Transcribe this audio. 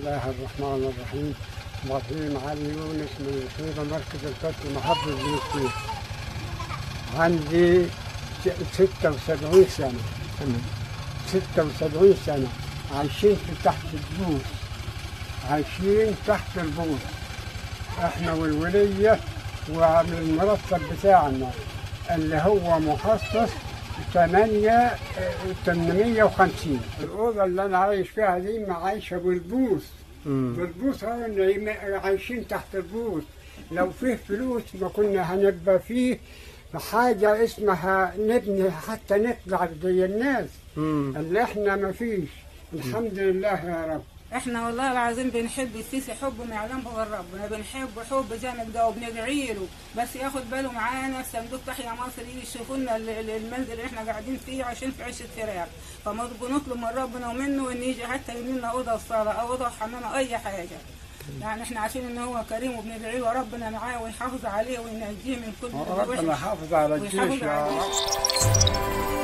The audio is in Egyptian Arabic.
الله الرحمن الرحيم مرحوم علي يونس من الخيبة مركز الفتح محافظة بن سويف عندي س- 76 سنة تمام 76 سنة عايشين في تحت البوس عايشين تحت البوس احنا والولية والمرتب بتاعنا اللي هو مخصص 8 850 الأوضة اللي أنا عايش فيها دي عايشة بالبوس مم. بالبوس هو اللي عايشين تحت البوس لو فيه فلوس ما كنا هنبقى فيه حاجة اسمها نبني حتى نطلع زي الناس مم. اللي احنا ما فيش الحمد لله يا رب احنا والله العظيم بنحب السيسي حب ما يعلمه غير ربنا بنحب حب جامد ده وبندعي له بس ياخد باله معانا صندوق تحيا مصر يجي يشوفوا لنا ال- ال- المنزل اللي احنا قاعدين فيه عشان في عشه فراغ فما بنطلب من ربنا ومنه ان يجي حتى يبني لنا اوضه وصاله او اوضه وحمام أو اي حاجه يعني احنا عارفين ان هو كريم وبندعي له ربنا معاه ويحافظ عليه وينجيه من كل ربنا وحش حافظ على ويحافظ الجيش يا عليه. رب